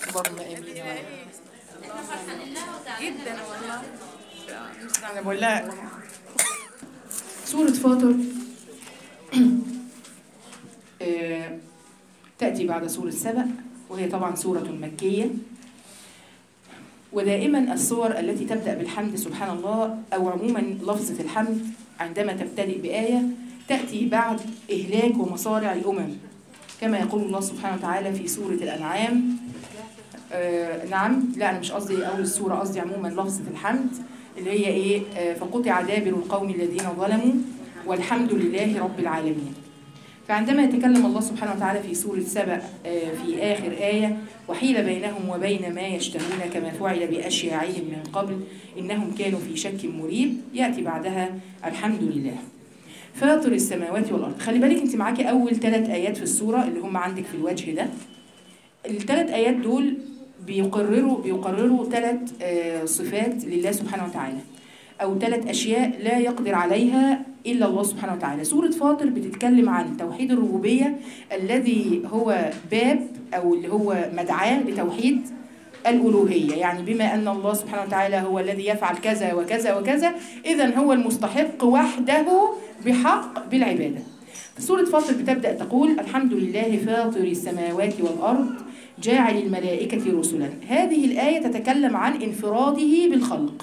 اللهم امين يا رب. جدا والله انا بقول لها سورة فاطر آه، تأتي بعد سورة سبأ وهي طبعا سورة مكية ودائما الصور التي تبدأ بالحمد سبحان الله أو عموما لفظة الحمد عندما تبتدئ بآية تأتي بعد إهلاك ومصارع الأمم كما يقول الله سبحانه وتعالى في سورة الأنعام آه نعم لا أنا مش قصدي أول السورة قصدي عموما لفظة الحمد اللي هي إيه آه فقطع دابر القوم الذين ظلموا والحمد لله رب العالمين فعندما يتكلم الله سبحانه وتعالى في سورة سبأ آه، في آخر آية وحيل بينهم وبين ما يشتهون كما فعل بأشياعهم من قبل إنهم كانوا في شك مريب يأتي بعدها الحمد لله فاطر السماوات والأرض خلي بالك أنت معاكي أول ثلاث آيات في السورة اللي هم عندك في الوجه ده الثلاث آيات دول بيقرروا بيقرروا ثلاث آه، صفات لله سبحانه وتعالى أو ثلاث أشياء لا يقدر عليها إلا الله سبحانه وتعالى سورة فاطر بتتكلم عن توحيد الربوبية الذي هو باب أو اللي هو مدعاة لتوحيد الألوهية يعني بما أن الله سبحانه وتعالى هو الذي يفعل كذا وكذا وكذا إذا هو المستحق وحده بحق بالعبادة سورة فاطر بتبدأ تقول الحمد لله فاطر السماوات والأرض جاعل الملائكة رسلا هذه الآية تتكلم عن انفراده بالخلق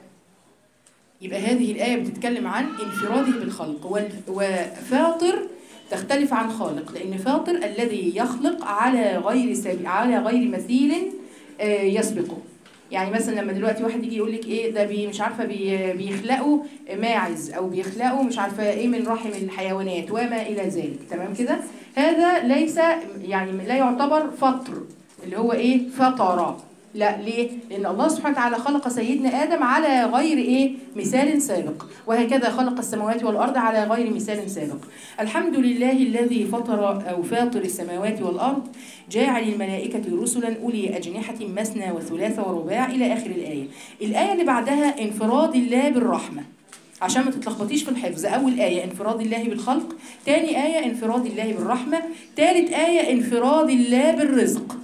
يبقى هذه الآية بتتكلم عن انفراده بالخلق وال- وفاطر تختلف عن خالق لأن فاطر الذي يخلق على غير سبي على غير مثيل آه، يسبقه يعني مثلا لما دلوقتي واحد يجي يقول لك ايه ده بي مش عارفه بي بيخلقوا ماعز او بيخلقوا مش عارفه ايه من رحم الحيوانات وما الى ذلك تمام كده هذا ليس يعني لا يعتبر فطر اللي هو ايه فطر لا ليه؟ لأن الله سبحانه وتعالى خلق سيدنا آدم على غير إيه؟ مثال سابق وهكذا خلق السماوات والأرض على غير مثال سابق الحمد لله الذي فطر أو فاطر السماوات والأرض جاعل الملائكة رسلا أولي أجنحة مثنى وثلاث ورباع إلى آخر الآية الآية اللي بعدها انفراد الله بالرحمة عشان ما تتلخبطيش في الحفظ أول آية انفراد الله بالخلق تاني آية انفراد الله بالرحمة تالت آية انفراد الله بالرزق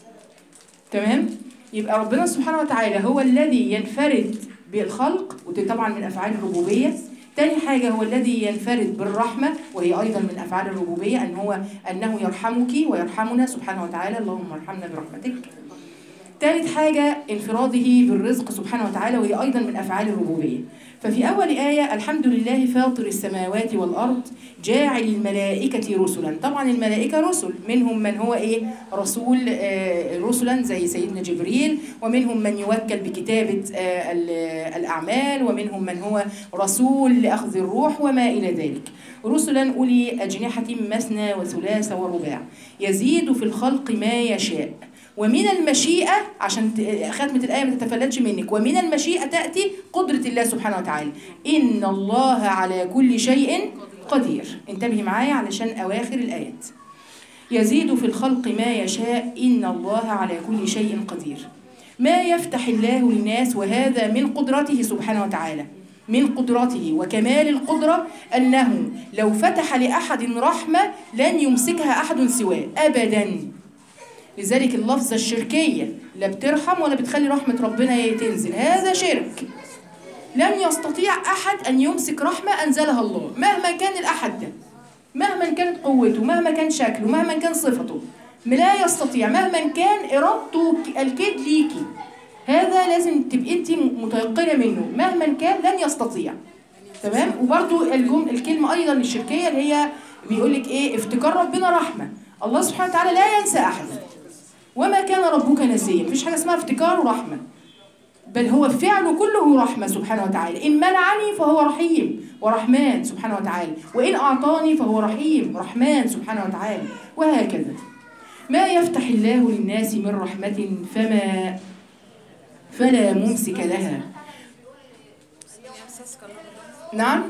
تمام يبقى ربنا سبحانه وتعالى هو الذي ينفرد بالخلق ودي طبعا من افعال الربوبيه تاني حاجة هو الذي ينفرد بالرحمة وهي أيضا من أفعال الربوبية أن هو أنه يرحمك ويرحمنا سبحانه وتعالى اللهم ارحمنا برحمتك ثالث حاجة انفراده بالرزق سبحانه وتعالى وهي أيضا من أفعال الربوبية ففي أول آية الحمد لله فاطر السماوات والأرض جاعل الملائكة رسلا طبعا الملائكة رسل منهم من هو إيه رسول آه، رسلا زي سيدنا جبريل ومنهم من يوكل بكتابة آه، ال- الأعمال ومنهم من هو رسول لأخذ الروح وما إلى ذلك رسلا أولي أجنحة مثنى وثلاث ورباع يزيد في الخلق ما يشاء ومن المشيئة عشان ت- ختمة الآية ما تتفلتش منك ومن المشيئة تأتي قدرة الله سبحانه وتعالى إن الله على كل شيء قدير انتبهي معايا علشان أواخر الآيات يزيد في الخلق ما يشاء إن الله على كل شيء قدير ما يفتح الله للناس وهذا من قدرته سبحانه وتعالى من قدرته وكمال القدرة أنه لو فتح لأحد رحمة لن يمسكها أحد سواه أبداً لذلك اللفظة الشركية لا بترحم ولا بتخلي رحمة ربنا تنزل هذا شرك لن يستطيع أحد أن يمسك رحمة أنزلها الله مهما كان الأحد ده مهما كانت قوته مهما كان شكله مهما كان صفته لا يستطيع مهما كان إرادته الكيد ليكي هذا لازم تبقي انت متيقنة منه مهما كان لن يستطيع تمام وبرده الجم الكلمة أيضا الشركية اللي هي بيقول لك إيه افتكار ربنا رحمة الله سبحانه وتعالى لا ينسى أحد وما كان ربك نسيا مفيش حاجة اسمها افتكار ورحمة بل هو فعله كله رحمة سبحانه وتعالى إن منعني فهو رحيم ورحمن سبحانه وتعالى وإن أعطاني فهو رحيم رحمن سبحانه وتعالى وهكذا ما يفتح الله للناس من رحمة فما فلا ممسك لها نعم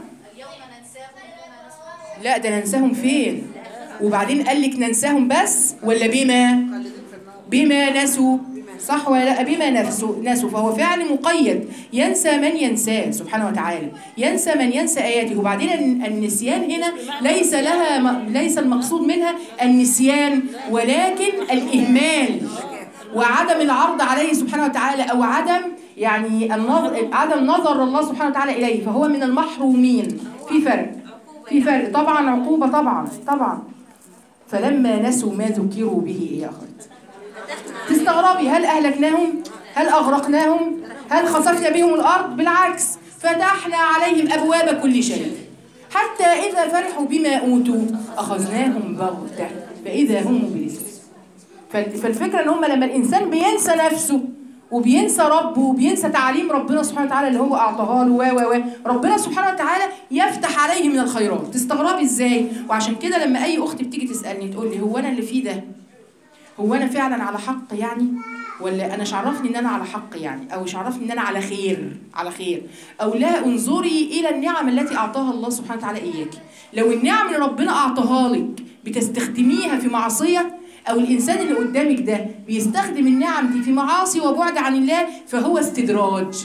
لا ده ننساهم فين وبعدين قال لك ننساهم بس ولا بما بما نسوا صح ولا لا بما نفسوا نسوا فهو فعل مقيد ينسى من ينساه سبحانه وتعالى ينسى من ينسى اياته وبعدين الن- النسيان هنا ليس لها م- ليس المقصود منها النسيان ولكن الاهمال وعدم العرض عليه سبحانه وتعالى أو عدم يعني النظر عدم نظر الله سبحانه وتعالى إليه فهو من المحرومين في فرق في فرق طبعا عقوبة طبعا طبعا فلما نسوا ما ذكروا به إيه يا أخوات تستغربي هل أهلكناهم هل أغرقناهم هل خسفنا بهم الأرض بالعكس فتحنا عليهم أبواب كل شيء حتى إذا فرحوا بما أوتوا أخذناهم بغتة فإذا هم مبلسون فال- فالفكرة إن هم لما الإنسان بينسى نفسه وبينسى ربه وبينسى تعاليم ربنا سبحانه وتعالى اللي هو أعطاها له و و و ربنا سبحانه وتعالى يفتح عليه من الخيرات تستغربي إزاي وعشان كده لما أي أخت بتيجي تسألني تقول لي هو أنا اللي فيه ده هو انا فعلا على حق يعني ولا انا مش عرفني ان انا على حق يعني او مش عرفني ان انا على خير على خير او لا انظري الى النعم التي اعطاها الله سبحانه وتعالى اياك لو النعم اللي ربنا اعطاها لك بتستخدميها في معصيه او الانسان اللي قدامك ده بيستخدم النعم دي في معاصي وبعد عن الله فهو استدراج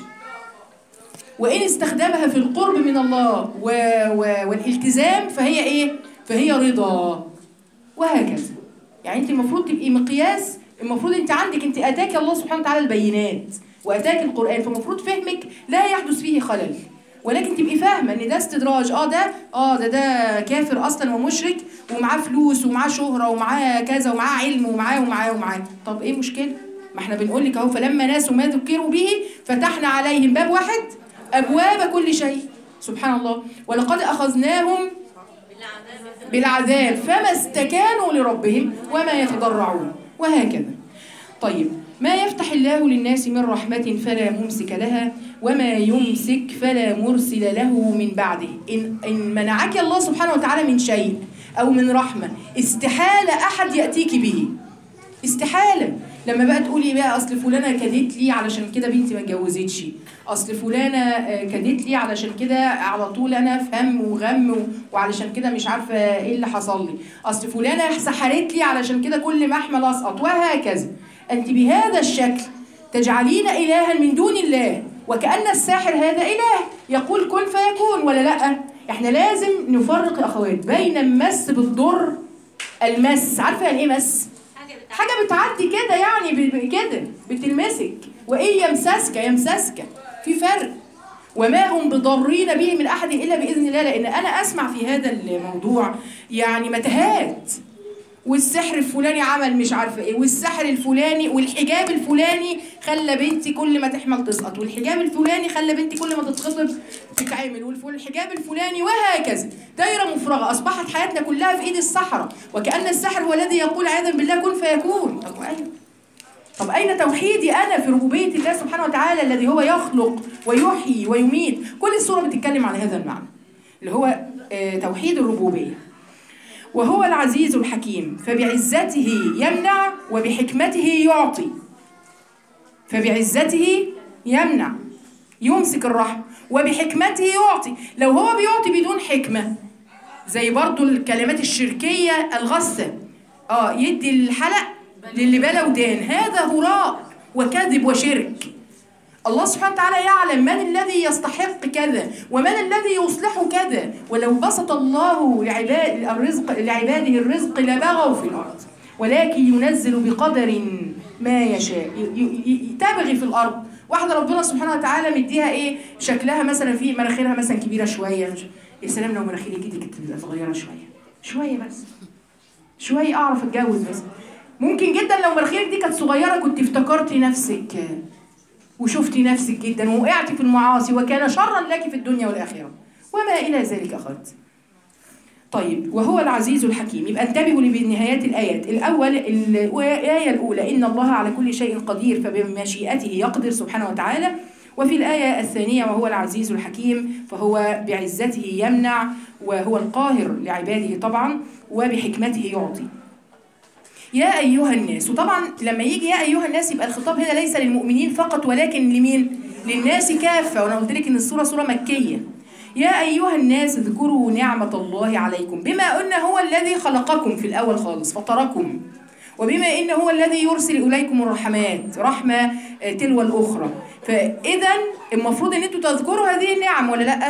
وإن استخدمها في القرب من الله و... و... والالتزام فهي إيه؟ فهي رضا وهكذا يعني أنت المفروض تبقي مقياس المفروض أنت عندك أنت أتاك الله سبحانه وتعالى البينات وأتاك القرآن فالمفروض فهمك لا يحدث فيه خلل ولكن تبقي فاهمه ان ده استدراج اه ده اه ده ده كافر اصلا ومشرك ومعاه فلوس ومعاه شهره ومعاه كذا ومعاه علم ومعاه ومعاه ومعاه طب ايه المشكله ما احنا بنقول لك اهو فلما ناسوا ما ذكروا به فتحنا عليهم باب واحد ابواب كل شيء سبحان الله ولقد اخذناهم بالعذاب فما استكانوا لربهم وما يتضرعون وهكذا طيب ما يفتح الله للناس من رحمة فلا ممسك لها وما يمسك فلا مرسل له من بعده إن, إن منعك الله سبحانه وتعالى من شيء أو من رحمة استحالة أحد يأتيك به استحالة لما بقى تقولي بقى أصل فلانة كدت لي علشان كده بنتي ما اتجوزتش أصل فلانة آه، كدت لي علشان كده على طول أنا في هم وغم و- وعلشان كده مش عارفة إيه اللي حصل لي أصل فلانة سحرت لي علشان كده كل ما أحمل أسقط وهكذا أنت بهذا الشكل تجعلين إلها من دون الله وكأن الساحر هذا إله يقول كن فيكون ولا لأ احنا لازم نفرق يا أخوات بين المس بالضر المس عارفة يعني إيه مس؟ حاجة بتعدي كده يعني ب- ب- كده بتلمسك وإيه يمسسك يمسسك في فرق وما هم بضارين به من أحد إلا بإذن الله لأن أنا أسمع في هذا الموضوع يعني متاهات والسحر الفلاني عمل مش عارفه ايه والسحر الفلاني والحجاب الفلاني خلى بنتي كل ما تحمل تسقط والحجاب الفلاني خلى بنتي كل ما تتخطب تتعمل والحجاب الفلاني وهكذا دايره مفرغه اصبحت حياتنا كلها في ايد السحره وكان السحر هو الذي يقول عياذا بالله كن فيكون طب اين طب اين توحيدي انا في ربوبيه الله سبحانه وتعالى الذي هو يخلق ويحيي ويميت كل السوره بتتكلم عن هذا المعنى اللي هو آه، توحيد الربوبيه وهو العزيز الحكيم فبعزته يمنع وبحكمته يعطي فبعزته يمنع يمسك الرحمة وبحكمته يعطي لو هو بيعطي بدون حكمة زي برضو الكلمات الشركية الغثة اه يدي الحلق للي بلا ودان هذا هراء وكذب وشرك الله سبحانه وتعالى يعلم من الذي يستحق كذا ومن الذي يصلح كذا ولو بسط الله لعباد الرزق لعباده الرزق لبغوا في الارض ولكن ينزل بقدر ما يشاء ي- ي- ي- تبغي في الارض واحده ربنا سبحانه وتعالى مديها ايه شكلها مثلا في مناخيرها مثلا كبيره شويه مش- يا سلام لو مناخيري كده كانت تبقى صغيره شويه شويه بس شويه اعرف اتجوز بس ممكن جدا لو مناخيرك دي كانت صغيره كنت افتكرتي نفسك آه، وشفتي نفسك جدا ووقعتي في المعاصي وكان شرا لك في الدنيا والآخرة وما إلى ذلك أخذت طيب وهو العزيز الحكيم يبقى انتبهوا لنهايات الآيات الأول الآية الأولى إن الله على كل شيء قدير فبمشيئته يقدر سبحانه وتعالى وفي الآية الثانية وهو العزيز الحكيم فهو بعزته يمنع وهو القاهر لعباده طبعا وبحكمته يعطي يا أيها الناس وطبعا لما يجي يا أيها الناس يبقى الخطاب هنا ليس للمؤمنين فقط ولكن لمين؟ للناس كافة وأنا قلت لك إن السورة سورة مكية يا أيها الناس اذكروا نعمة الله عليكم بما أن هو الذي خلقكم في الأول خالص فطركم وبما إن هو الذي يرسل إليكم الرحمات رحمة آه، تلو الأخرى فإذا المفروض إن أنتوا تذكروا هذه النعم ولا لأ؟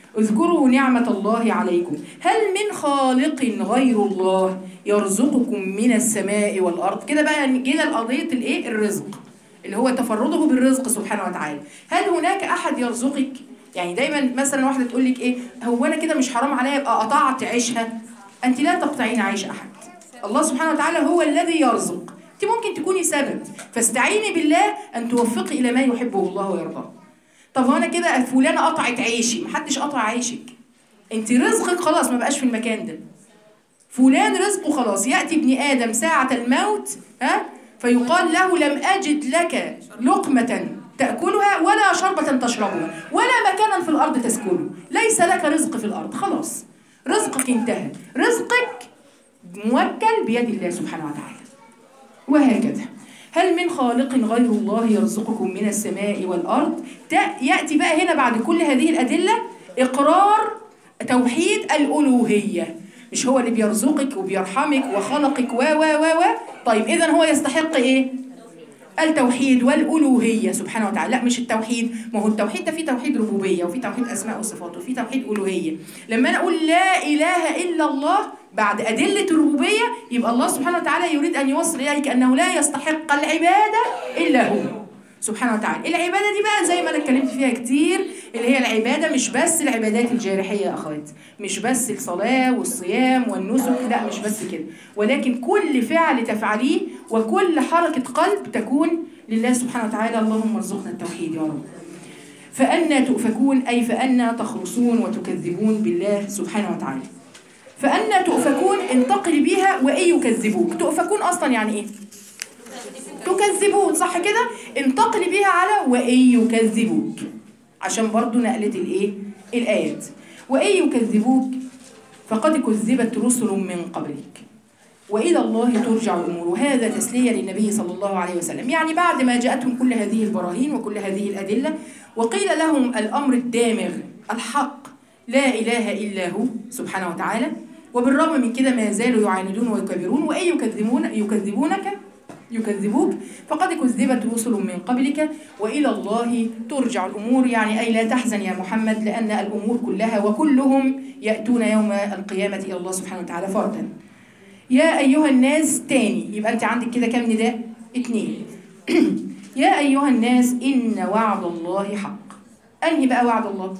اذكروا نعمة الله عليكم هل من خالق غير الله يرزقكم من السماء والأرض كده بقى جينا لقضية الايه الرزق اللي هو تفرده بالرزق سبحانه وتعالى هل هناك أحد يرزقك يعني دايما مثلا واحدة تقول لك ايه هو أنا كده مش حرام عليا يبقى قطعت عيشها أنت لا تقطعين عيش أحد الله سبحانه وتعالى هو الذي يرزق انت ممكن تكوني سبب فاستعيني بالله ان توفقي الى ما يحبه الله ويرضاه طب هو انا كده فلانه قطعت عيشي محدش قطع عيشك انت رزقك خلاص ما بقاش في المكان ده فلان رزقه خلاص ياتي ابن ادم ساعه الموت ها فيقال له لم اجد لك لقمه تاكلها ولا شربه تشربها ولا مكانا في الارض تسكنه ليس لك رزق في الارض خلاص رزقك انتهى رزقك موكل بيد الله سبحانه وتعالى وهكذا هل من خالق غير الله يرزقكم من السماء والأرض يأتي بقى هنا بعد كل هذه الأدلة إقرار توحيد الألوهية مش هو اللي بيرزقك وبيرحمك وخلقك و و و و طيب إذا هو يستحق إيه؟ التوحيد والألوهية سبحانه وتعالى لا مش التوحيد ما هو التوحيد ده فيه توحيد ربوبية وفيه توحيد أسماء وصفات وفيه توحيد ألوهية لما أنا أقول لا إله إلا الله بعد أدلة الربوبية يبقى الله سبحانه وتعالى يريد أن يوصل إليك أنه لا يستحق العبادة إلا هو سبحانه وتعالى العبادة دي بقى زي ما أنا اتكلمت فيها كتير اللي هي العبادة مش بس العبادات الجارحية يا أخوات مش بس الصلاة والصيام والنسك لا مش بس كده ولكن كل فعل تفعليه وكل حركة قلب تكون لله سبحانه وتعالى اللهم ارزقنا التوحيد يا رب فأنا تؤفكون أي فأنا تخرصون وتكذبون بالله سبحانه وتعالى فأنا تؤفكون انتقل بيها وإن يكذبوك تؤفكون أصلا يعني إيه تكذبون صح كده انتقل بيها على وإن يكذبوك عشان برضو نقلت الإيه الآيات وإن يكذبوك فقد كذبت رسل من قبلك وإلى الله ترجع الأمور وهذا تسلية للنبي صلى الله عليه وسلم يعني بعد ما جاءتهم كل هذه البراهين وكل هذه الأدلة وقيل لهم الأمر الدامغ الحق لا إله إلا هو سبحانه وتعالى وبالرغم من كده ما زالوا يعاندون ويكبرون وإن يكذبون يكذبونك يكذبوك فقد كذبت رسل من قبلك وإلى الله ترجع الأمور يعني أي لا تحزن يا محمد لأن الأمور كلها وكلهم يأتون يوم القيامة إلى الله سبحانه وتعالى فردا يا أيها الناس تاني يبقى أنت عندك كده كام نداء؟ اتنين يا أيها الناس إن وعد الله حق أنهي بقى وعد الله؟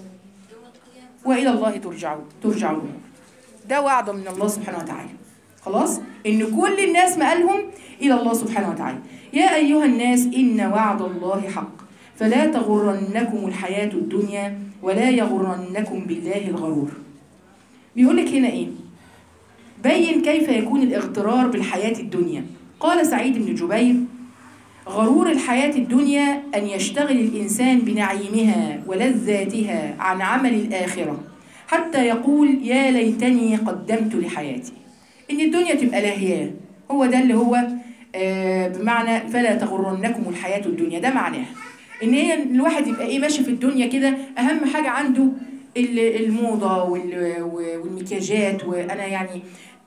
وإلى الله ترجعون ترجعون ده وعد من الله سبحانه وتعالى خلاص ان كل الناس مقالهم الى الله سبحانه وتعالى يا ايها الناس ان وعد الله حق فلا تغرنكم الحياه الدنيا ولا يغرنكم بالله الغرور بيقول لك هنا ايه بين كيف يكون الاغترار بالحياه الدنيا قال سعيد بن جبير غرور الحياة الدنيا أن يشتغل الإنسان بنعيمها ولذاتها عن عمل الآخرة حتى يقول يا ليتني قدمت لحياتي ان الدنيا تبقى لاهياه هو ده اللي هو آه بمعنى فلا تغرنكم الحياه الدنيا ده معناه ان هي الواحد يبقى ايه ماشي في الدنيا كده اهم حاجه عنده الموضه والمكياجات وانا يعني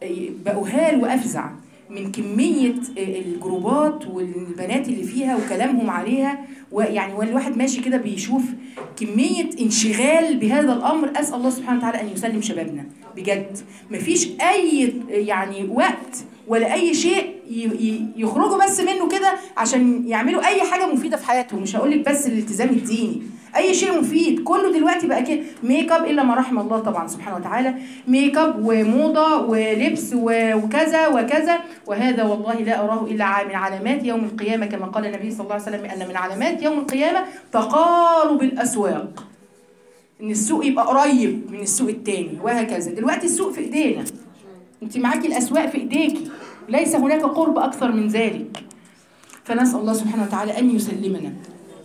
بأهال وافزع من كمية الجروبات والبنات اللي فيها وكلامهم عليها ويعني والواحد ماشي كده بيشوف كمية انشغال بهذا الأمر أسأل الله سبحانه وتعالى أن يسلم شبابنا بجد مفيش أي يعني وقت ولا أي شيء يخرجوا بس منه كده عشان يعملوا أي حاجة مفيدة في حياتهم مش هقولك بس الالتزام الديني اي شيء مفيد كله دلوقتي بقى كده ميك اب الا ما رحم الله طبعا سبحانه وتعالى ميك اب وموضه ولبس وكذا وكذا وهذا والله لا اراه الا من علامات يوم القيامه كما قال النبي صلى الله عليه وسلم ان من علامات يوم القيامه تقارب الاسواق ان السوق يبقى قريب من السوق التاني وهكذا دلوقتي السوق في ايدينا انت معاكي الاسواق في ايديكي ليس هناك قرب اكثر من ذلك فنسال الله سبحانه وتعالى ان يسلمنا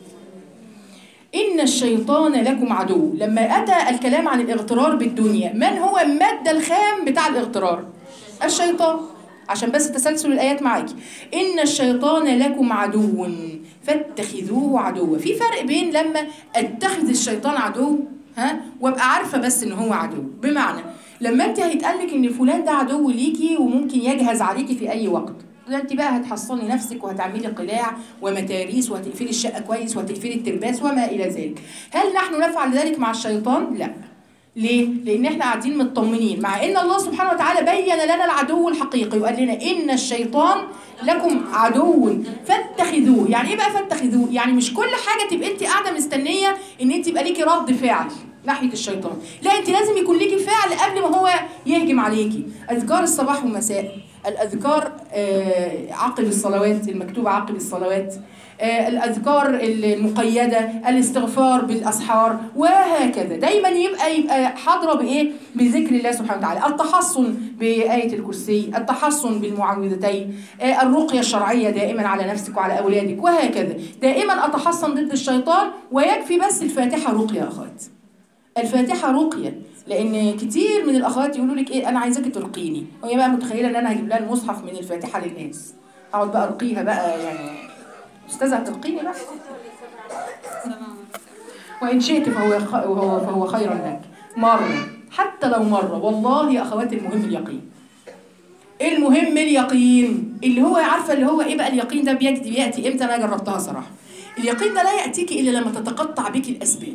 إن الشيطان لكم عدو لما أتى الكلام عن الاغترار بالدنيا من هو المادة الخام بتاع الاغترار الشيطان عشان بس تسلسل الآيات معاكي إن الشيطان لكم عدو فاتخذوه عدوا في فرق بين لما أتخذ الشيطان عدو ها وابقى عارفة بس إن هو عدو بمعنى لما أنت هيتقال لك إن فلان ده عدو ليكي وممكن يجهز عليكي في أي وقت ده انت بقى هتحصني نفسك وهتعملي قلاع ومتاريس وهتقفلي الشقه كويس وهتقفلي الترباس وما الى ذلك هل نحن نفعل ذلك مع الشيطان لا ليه؟ لأن احنا قاعدين مطمنين مع إن الله سبحانه وتعالى بين لنا العدو الحقيقي وقال لنا إن الشيطان لكم عدو فاتخذوه، يعني إيه بقى فاتخذوه؟ يعني مش كل حاجة تبقى أنت قاعدة مستنية إن أنت يبقى ليكي رد فعل ناحية الشيطان، لا أنت لازم يكون ليكي فعل قبل ما هو يهجم عليكي، أذكار الصباح والمساء، الأذكار آه، عقب الصلوات المكتوبة عقب الصلوات آه، الأذكار المقيدة الاستغفار بالأسحار وهكذا دايما يبقى يبقى حاضرة بإيه؟ بذكر الله سبحانه وتعالى التحصن بآية الكرسي التحصن بالمعوذتين آه، الرقية الشرعية دائما على نفسك وعلى أولادك وهكذا دائما أتحصن ضد الشيطان ويكفي بس الفاتحة رقية يا أخوات الفاتحة رقية لأن كتير من الأخوات يقولوا لك إيه أنا عايزاكي ترقيني وهي بقى متخيلة إن أنا هجيب لها المصحف من الفاتحة للناس أقعد بقى أرقيها بقى يعني أستاذة هترقيني بقى وإن شئت فهو خ- وهو فهو خير لك مرة حتى لو مرة والله يا أخوات المهم اليقين المهم اليقين اللي هو عارفة اللي هو إيه بقى اليقين ده بيجي بيأتي إمتى أنا جربتها صراحة اليقين ده لا يأتيك إلا لما تتقطع بك الأسباب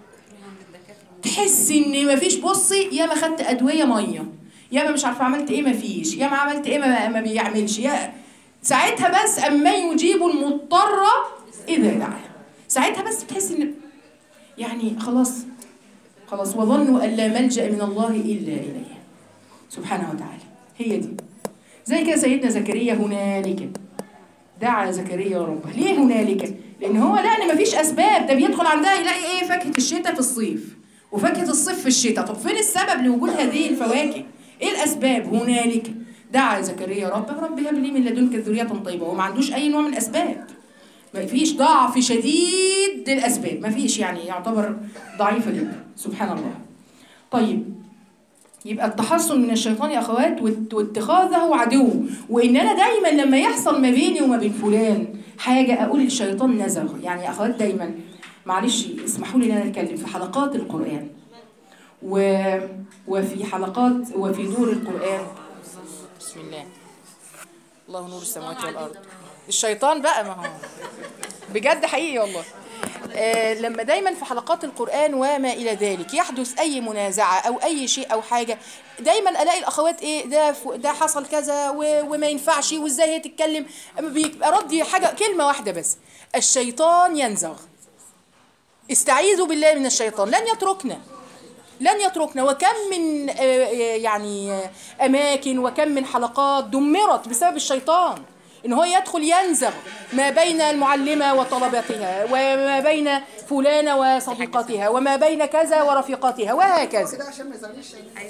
تحس ان مفيش بصي يا ما خدت ادويه ميه يا ما مش عارفه عملت ايه مفيش يا ما عملت ايه ما, ما بيعملش يا ساعتها بس اما يجيب المضطر اذا دعاه ساعتها بس بتحس ان يعني خلاص خلاص وظنوا ان لا ملجا من الله الا اليه سبحانه وتعالى هي دي زي كده سيدنا زكريا هنالك دعا زكريا ربه ليه هنالك لان هو لا ان مفيش اسباب ده بيدخل عندها يلاقي ايه فاكهه الشتاء في الصيف وفاكهه الصيف في الشتاء طب فين السبب لوجود هذه الفواكه ايه الاسباب هنالك دعا زكريا ربه رب هب لي من لدنك ذريه طيبه وما عندوش اي نوع من الاسباب ما فيش ضعف شديد للاسباب ما فيش يعني يعتبر ضعيفه جدا سبحان الله طيب يبقى التحصن من الشيطان يا اخوات وات- واتخاذه عدو وان انا دايما لما يحصل ما بيني وما بين فلان حاجه اقول الشيطان نزغ يعني يا اخوات دايما معلش اسمحوا لي ان انا اتكلم في حلقات القران و... وفي حلقات وفي دور القران بسم الله الله نور السماوات والارض الشيطان بقى ما هو بجد حقيقي والله آه لما دايما في حلقات القرآن وما إلى ذلك يحدث أي منازعة أو أي شيء أو حاجة دايما ألاقي الأخوات إيه ده ف- ده حصل كذا و- وما ينفعش وإزاي هي تتكلم أما بيبقى ردي حاجة كلمة واحدة بس الشيطان ينزغ استعيذوا بالله من الشيطان لن يتركنا لن يتركنا وكم من آه، آه، يعني آه، أماكن وكم من حلقات دمرت بسبب الشيطان إن هو يدخل ينزغ ما بين المعلمة وطلبتها وما بين فلانة وصديقتها وما بين كذا ورفيقتها وهكذا كده عشان ما يزعليش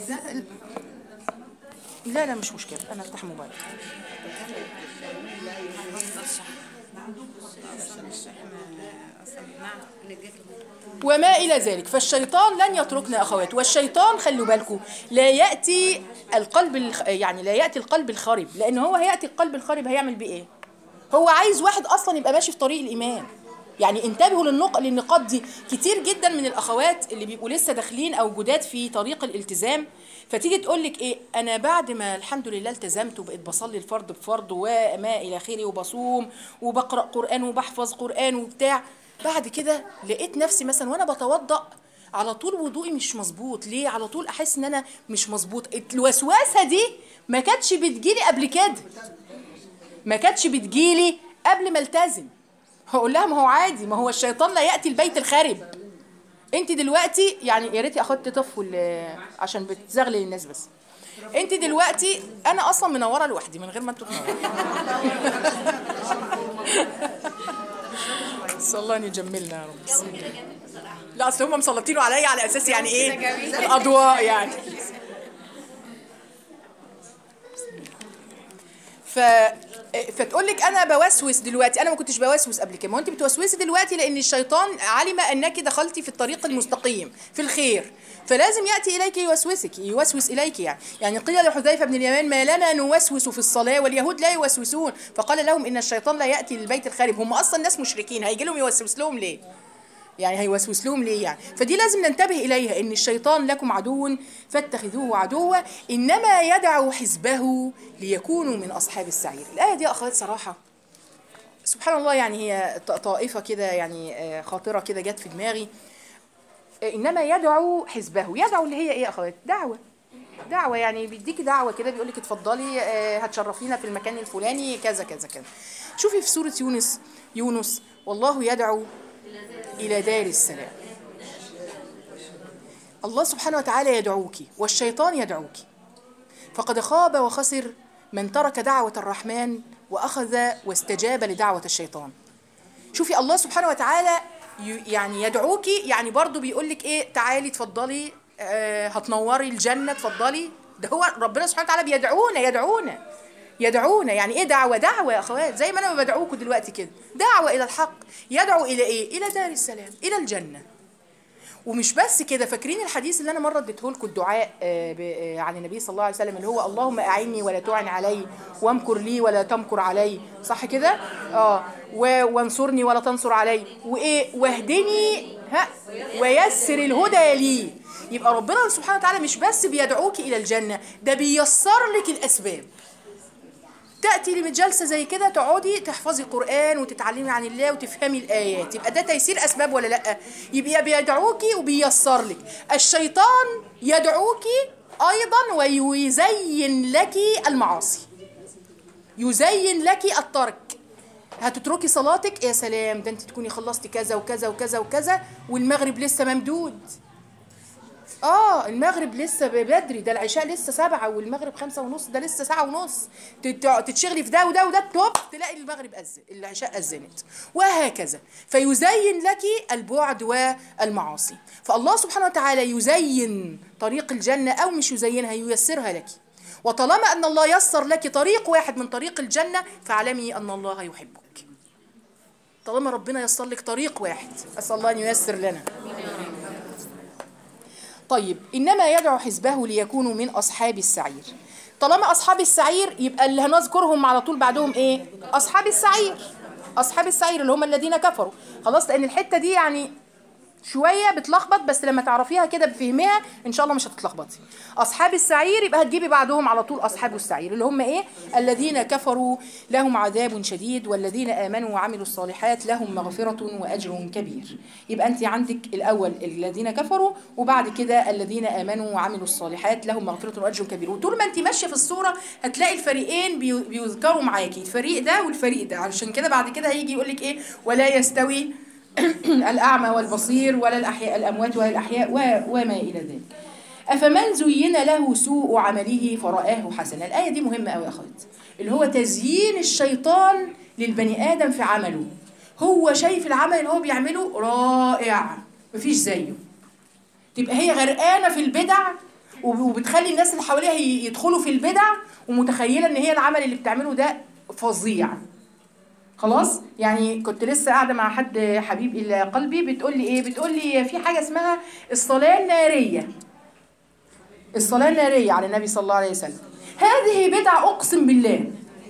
لا لا مش مشكلة أنا أفتح موبايل وما إلى ذلك فالشيطان لن يتركنا أخوات والشيطان خلوا بالكم لا يأتي القلب الخ... يعني لا يأتي القلب الخرب لأن هو هيأتي القلب الخرب هيعمل بيه إيه هو عايز واحد أصلا يبقى ماشي في طريق الإيمان يعني انتبهوا للنق... للنقاط دي كتير جدا من الأخوات اللي بيبقوا لسه داخلين أو جداد في طريق الالتزام فتيجي تقول لك ايه انا بعد ما الحمد لله التزمت وبقيت بصلي الفرض بفرض وما الى اخره وبصوم وبقرا قران وبحفظ قران وبتاع بعد كده لقيت نفسي مثلا وانا بتوضا على طول وضوئي مش مظبوط ليه على طول احس ان انا مش مظبوط الوسوسه دي ما كانتش بتجيلي قبل كده ما كانتش بتجيلي قبل ما التزم هقول لها ما هو عادي ما هو الشيطان لا ياتي البيت الخارب انت دلوقتي يعني يا ريت اخدت طفل آه، عشان بتزغلل الناس بس انت دلوقتي انا اصلا منوره لوحدي من غير ما انتوا تنوروا صلى الله ان يجملنا يا رب بسم الله. لا اصل هم مسلطينه عليا على اساس يعني ايه الاضواء يعني ف فتقول لك انا بوسوس دلوقتي انا ما كنتش بوسوس قبل كده ما هو انت بتوسوسي دلوقتي لان الشيطان علم انك دخلتي في الطريق المستقيم في الخير فلازم ياتي اليك يوسوسك يوسوس اليك يعني يعني قيل لحذيفه بن اليمان ما لنا نوسوس في الصلاه واليهود لا يوسوسون فقال لهم ان الشيطان لا ياتي للبيت الخارب هم اصلا ناس مشركين هيجي لهم يوسوس لهم ليه يعني هيوسوس لهم ليه يعني فدي لازم ننتبه اليها ان الشيطان لكم عدو فاتخذوه عدوا انما يدعو حزبه ليكونوا من اصحاب السعير الايه دي يا اخوات صراحه سبحان الله يعني هي ط- طائفه كده يعني آه، خاطره كده جت في دماغي انما يدعو حزبه يدعو اللي هي ايه يا اخوات دعوه دعوه يعني بيديكي دعوه كده بيقول لك اتفضلي آه، هتشرفينا في المكان الفلاني كذا كذا كذا شوفي في سوره يونس يونس والله يدعو الى دار السلام الله سبحانه وتعالى يدعوك والشيطان يدعوك فقد خاب وخسر من ترك دعوة الرحمن وأخذ واستجاب لدعوة الشيطان شوفي الله سبحانه وتعالى ي- يعني يدعوك يعني برضو بيقول لك ايه تعالي اتفضلي آه هتنوري الجنة اتفضلي ده هو ربنا سبحانه وتعالى بيدعونا يدعونا يدعونا يعني ايه دعوة دعوة يا اخوات زي ما انا بدعوكم دلوقتي كده دعوة الى الحق يدعو الى ايه الى دار السلام الى الجنة ومش بس كده فاكرين الحديث اللي انا مره اديته لكم الدعاء آه، ب- آه، عن النبي صلى الله عليه وسلم اللي هو اللهم اعني ولا تعن علي وامكر لي ولا تمكر علي صح كده اه و- وانصرني ولا تنصر علي وايه واهدني ها ويسر الهدى لي يبقى ربنا سبحانه وتعالى مش بس بيدعوك الى الجنه ده بيسر لك الاسباب تأتي لجلسة زي كده تقعدي تحفظي قرآن وتتعلمي عن الله وتفهمي الآيات يبقى ده تيسير أسباب ولا لأ يبقى بيدعوكي وبيسر لك الشيطان يدعوكي أيضا ويزين لك المعاصي يزين لك الترك هتتركي صلاتك يا سلام ده انت تكوني خلصتي كذا وكذا وكذا وكذا والمغرب لسه ممدود اه المغرب لسه بدري ده العشاء لسه سبعة والمغرب خمسة ونص ده لسه ساعة ونص تت- تتشغلي في ده وده وده توب تلاقي المغرب أذن العشاء أذنت وهكذا فيزين لك البعد والمعاصي فالله سبحانه وتعالى يزين طريق الجنة أو مش يزينها ييسرها لك وطالما أن الله يسر لك طريق واحد من طريق الجنة فاعلمي أن الله يحبك طالما ربنا يسر لك طريق واحد أسأل الله أن ييسر لنا طيب إنما يدعو حزبه ليكونوا من أصحاب السعير طالما أصحاب السعير يبقى اللي هنذكرهم على طول بعدهم إيه أصحاب السعير أصحاب السعير اللي هم الذين كفروا خلاص لأن الحتة دي يعني شوية بتلخبط بس لما تعرفيها كده بفهمها إن شاء الله مش هتتلخبطي أصحاب السعير يبقى هتجيبي بعدهم على طول أصحاب السعير اللي هم إيه الذين كفروا لهم عذاب شديد والذين آمنوا وعملوا الصالحات لهم مغفرة وأجر كبير يبقى أنت عندك الأول الذين كفروا وبعد كده الذين آمنوا وعملوا الصالحات لهم مغفرة وأجر كبير وطول ما أنت ماشية في الصورة هتلاقي الفريقين بي- بيذكروا معاكي الفريق ده والفريق ده علشان كده بعد كده هيجي يقول لك إيه ولا يستوي الأعمى والبصير ولا الأحياء الأموات ولا الأحياء و- وما إلى ذلك أفمن زين له سوء عمله فرآه حسنا الآية دي مهمة أوي يا أخوات اللي هو تزيين الشيطان للبني آدم في عمله هو شايف العمل اللي هو بيعمله رائع مفيش زيه تبقى هي غرقانة في البدع وب- وبتخلي الناس اللي حواليها ي- يدخلوا في البدع ومتخيلة ان هي العمل اللي بتعمله ده فظيع خلاص يعني كنت لسه قاعده مع حد حبيب الى قلبي بتقول لي ايه بتقول لي في حاجه اسمها الصلاه الناريه الصلاه الناريه على النبي صلى الله عليه وسلم هذه بدعه اقسم بالله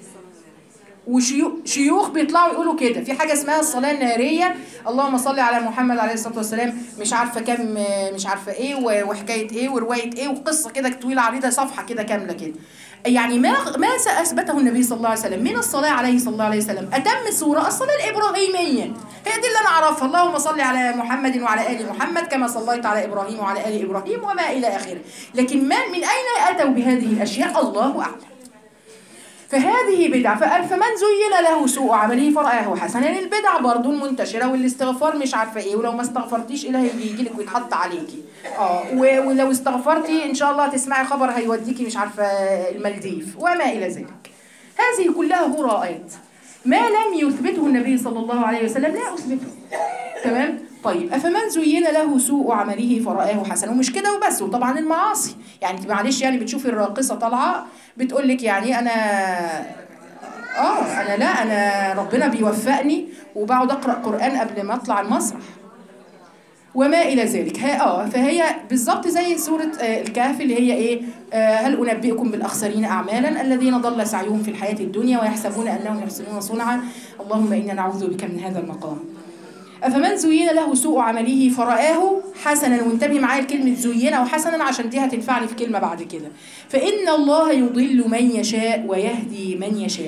وشيوخ بيطلعوا يقولوا كده في حاجه اسمها الصلاه الناريه اللهم صل على محمد عليه الصلاه والسلام مش عارفه كام مش عارفه ايه و- وحكايه ايه وروايه ايه وقصه كده طويله عريضه صفحه كده كامله كده يعني ما ما اثبته النبي صلى الله عليه وسلم من الصلاه عليه صلى الله عليه وسلم اتم صوره الصلاه الابراهيميه هي دي اللي انا اعرفها اللهم صل على محمد وعلى ال محمد كما صليت على ابراهيم وعلى ال ابراهيم وما الى اخره لكن من من اين اتوا بهذه الاشياء الله اعلم فهذه بدعة فقال فمن زين له سوء عمله فرآه حسنا يعني البدع برضو المنتشرة والاستغفار مش عارفة ايه ولو ما استغفرتيش إله هيجي يجي لك ويتحط عليكي اه و- ولو استغفرتي إن شاء الله تسمعي خبر هيوديكي مش عارفة المالديف وما إلى ذلك هذه كلها هراءات ما لم يثبته النبي صلى الله عليه وسلم لا أثبته تمام طيب أفمن زين له سوء عمله فرآه حسنا ومش كده وبس وطبعا المعاصي يعني انت معلش يعني بتشوفي الراقصة طالعة بتقول لك يعني أنا اه انا لا انا ربنا بيوفقني وبقعد اقرا قران قبل ما اطلع المسرح وما الى ذلك ها اه فهي بالظبط زي سوره آه الكهف اللي هي ايه آه هل انبئكم بالاخسرين اعمالا الذين ضل سعيهم في الحياه الدنيا ويحسبون انهم يحسنون صنعا اللهم انا نعوذ بك من هذا المقام أفمن زين له سوء عمله فرآه حسنا وانتبهي معايا لكلمة زين وحسنا عشان دي هتنفعني في كلمة بعد كده فإن الله يضل من يشاء ويهدي من يشاء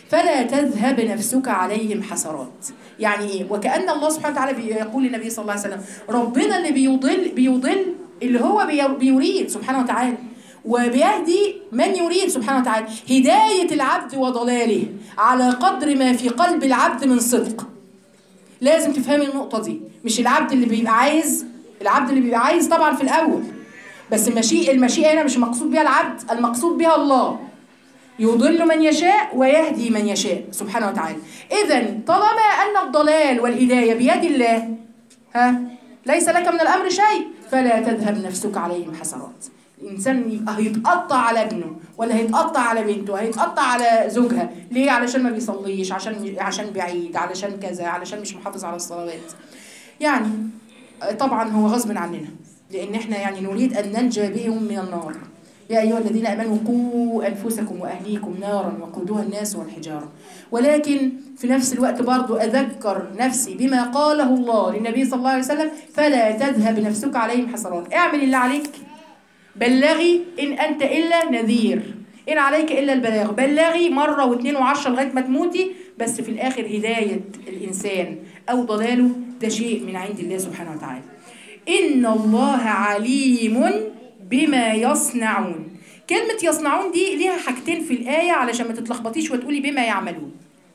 فلا تذهب نفسك عليهم حسرات يعني ايه وكأن الله سبحانه وتعالى بيقول للنبي صلى الله عليه وسلم ربنا اللي بيضل بيضل اللي هو بي- بيريد سبحانه وتعالى وبيهدي من يريد سبحانه وتعالى هداية العبد وضلاله على قدر ما في قلب العبد من صدق لازم تفهمي النقطة دي مش العبد اللي بيبقى عايز العبد اللي بيبقى عايز طبعا في الأول بس المشيئة المشيئة هنا مش مقصود بها العبد المقصود بها الله يضل من يشاء ويهدي من يشاء سبحانه وتعالى إذا طالما أن الضلال والهداية بيد الله ها ليس لك من الأمر شيء فلا تذهب نفسك عليهم حسرات الإنسان يبقى هيتقطع على ابنه ولا هيتقطع على بنته هيتقطع على زوجها ليه علشان ما بيصليش عشان عشان بعيد علشان كذا علشان مش محافظ على الصلوات يعني طبعا هو غصب عننا لأن احنا يعني نريد أن ننجى بهم من النار يا أيها الذين آمنوا قوا أنفسكم وأهليكم نارا وقودها الناس والحجارة ولكن في نفس الوقت برضو أذكر نفسي بما قاله الله للنبي صلى الله عليه وسلم فلا تذهب نفسك عليهم حسرات اعمل اللي عليك بلغي إن أنت إلا نذير إن عليك إلا البلاغ بلغي مرة واثنين وعشرة لغاية ما تموتي بس في الآخر هداية الإنسان أو ضلاله ده شيء من عند الله سبحانه وتعالى إن الله عليم بما يصنعون كلمة يصنعون دي ليها حاجتين في الآية علشان ما تتلخبطيش وتقولي بما يعملون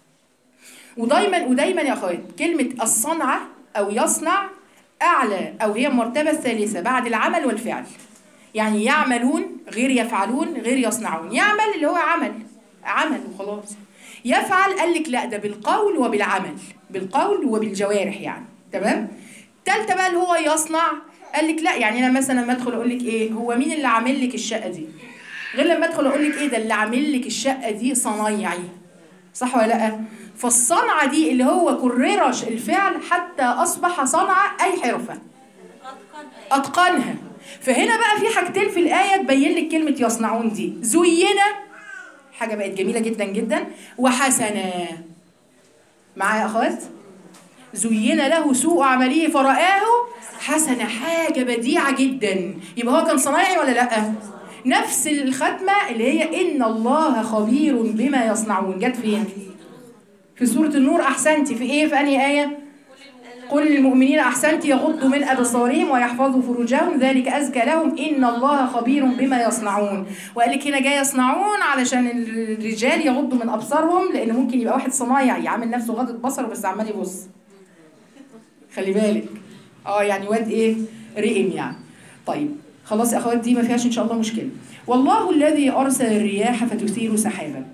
ودايما ودايما يا اخوات كلمة الصنعة أو يصنع أعلى أو هي المرتبة الثالثة بعد العمل والفعل يعني يعملون غير يفعلون غير يصنعون يعمل اللي هو عمل عمل وخلاص يفعل قال لك لا ده بالقول وبالعمل بالقول وبالجوارح يعني تمام تالتة بقى اللي هو يصنع قال لك لا يعني انا مثلا لما ادخل اقول لك ايه هو مين اللي عامل لك الشقه دي غير لما ادخل اقول لك ايه ده اللي عامل لك الشقه دي صنايعي صح ولا لا فالصنعه دي اللي هو كرر الفعل حتى اصبح صنعه اي حرفه اتقنها فهنا بقى في حاجتين في الايه تبين لك كلمه يصنعون دي زينه حاجه بقت جميله جدا جدا وحسنه معايا يا اخوات زين له سوء عمله فرآه حسنة حاجة بديعة جدا يبقى هو كان صنايعي ولا لأ؟ نفس الختمة اللي هي إن الله خبير بما يصنعون جت فين؟ في سورة النور أحسنتي في إيه؟ في أنهي آية؟ قل للمؤمنين أحسنتي يغضوا من أبصارهم ويحفظوا فروجهم ذلك أزكى لهم إن الله خبير بما يصنعون وقال لك هنا جاي يصنعون علشان الرجال يغضوا من أبصارهم لأن ممكن يبقى واحد صنايعي عامل نفسه غضة بصره بس عمال يبص خلي بالك اه يعني واد ايه رئم يعني طيب خلاص يا اخوات دي ما فيهاش ان شاء الله مشكله والله الذي ارسل الرياح فتثير سحابا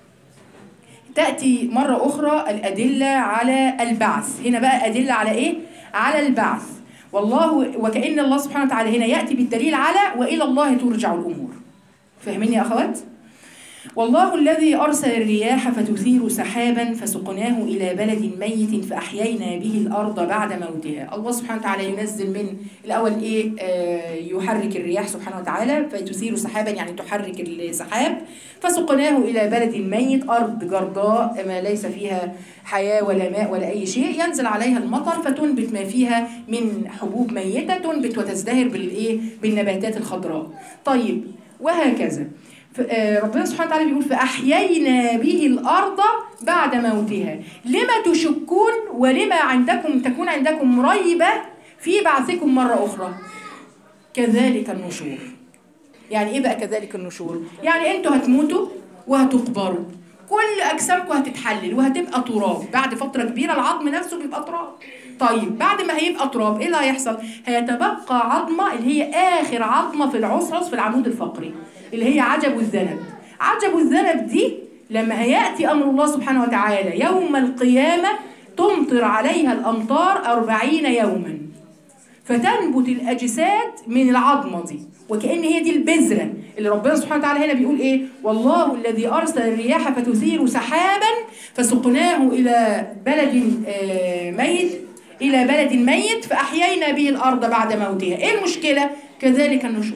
تاتي مره اخرى الادله على البعث هنا بقى ادله على ايه على البعث والله وكأن الله سبحانه وتعالى هنا يأتي بالدليل على وإلى الله ترجع الأمور فاهمين يا أخوات؟ والله الذي أرسل الرياح فتثير سحابا فسقناه إلى بلد ميت فأحيينا به الأرض بعد موتها الله سبحانه وتعالى ينزل من الأول إيه آه يحرك الرياح سبحانه وتعالى فتثير سحابا يعني تحرك السحاب فسقناه إلى بلد ميت أرض جرداء ما ليس فيها حياة ولا ماء ولا أي شيء ينزل عليها المطر فتنبت ما فيها من حبوب ميتة تنبت وتزدهر بالإيه بالنباتات الخضراء طيب وهكذا ربنا سبحانه وتعالى بيقول فأحيينا به الأرض بعد موتها لما تشكون ولما عندكم تكون عندكم ريبة في بعثكم مرة أخرى كذلك النشور يعني إيه بقى كذلك النشور يعني أنتوا هتموتوا وهتقبروا كل أجسامكم هتتحلل وهتبقى تراب بعد فترة كبيرة العظم نفسه بيبقى تراب طيب بعد ما هيبقى تراب ايه اللي هيحصل هيتبقى عظمه اللي هي اخر عظمه في العصعص في العمود الفقري اللي هي عجب الذنب عجب الذنب دي لما هياتي امر الله سبحانه وتعالى يوم القيامه تمطر عليها الامطار أربعين يوما فتنبت الاجساد من العظمه دي وكأن هي دي البذرة اللي ربنا سبحانه وتعالى هنا بيقول إيه والله الذي أرسل الرياح فتثير سحابا فسقناه إلى بلد ميت إلى بلد ميت فأحيينا به الأرض بعد موتها إيه المشكلة؟ كذلك النشور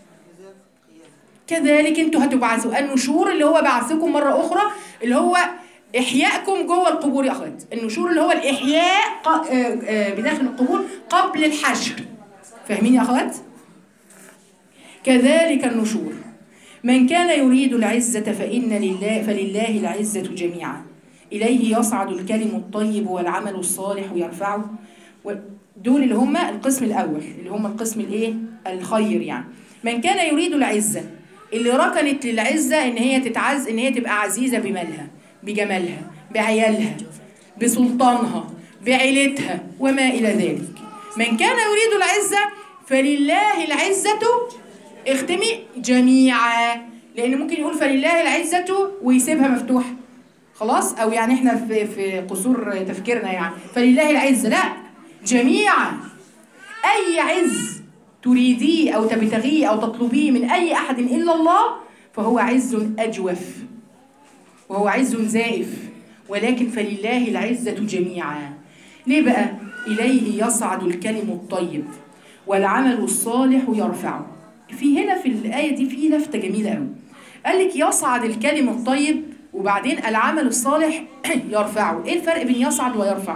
كذلك انتوا هتبعثوا النشور اللي هو بعثكم مرة أخرى اللي هو إحيائكم جوه القبور يا أخوات النشور اللي هو الإحياء بداخل القبور قبل الحشر فاهمين يا أخوات؟ كذلك النشور من كان يريد العزة فإن لله فلله العزة جميعا إليه يصعد الكلم الطيب والعمل الصالح يرفعه و- دول اللي هم القسم الأول اللي هم القسم الإيه الخير يعني من كان يريد العزة اللي ركنت للعزة إن هي تتعز إن هي تبقى عزيزة بمالها بجمالها بعيالها بسلطانها بعيلتها وما إلى ذلك من كان يريد العزة فلله العزة اختمي جميعا لأن ممكن يقول فلله العزة ويسيبها مفتوحة خلاص أو يعني احنا في في قصور تفكيرنا يعني فلله العزة لا جميعا أي عز تريديه أو تبتغيه أو تطلبيه من أي أحد إلا الله فهو عز أجوف وهو عز زائف ولكن فلله العزة جميعا ليه بقى؟ إليه يصعد الكلم الطيب والعمل الصالح يرفعه في هنا في الآية دي في لفتة جميلة قوي قال لك يصعد الكلم الطيب وبعدين العمل الصالح يرفعه ايه الفرق بين يصعد ويرفع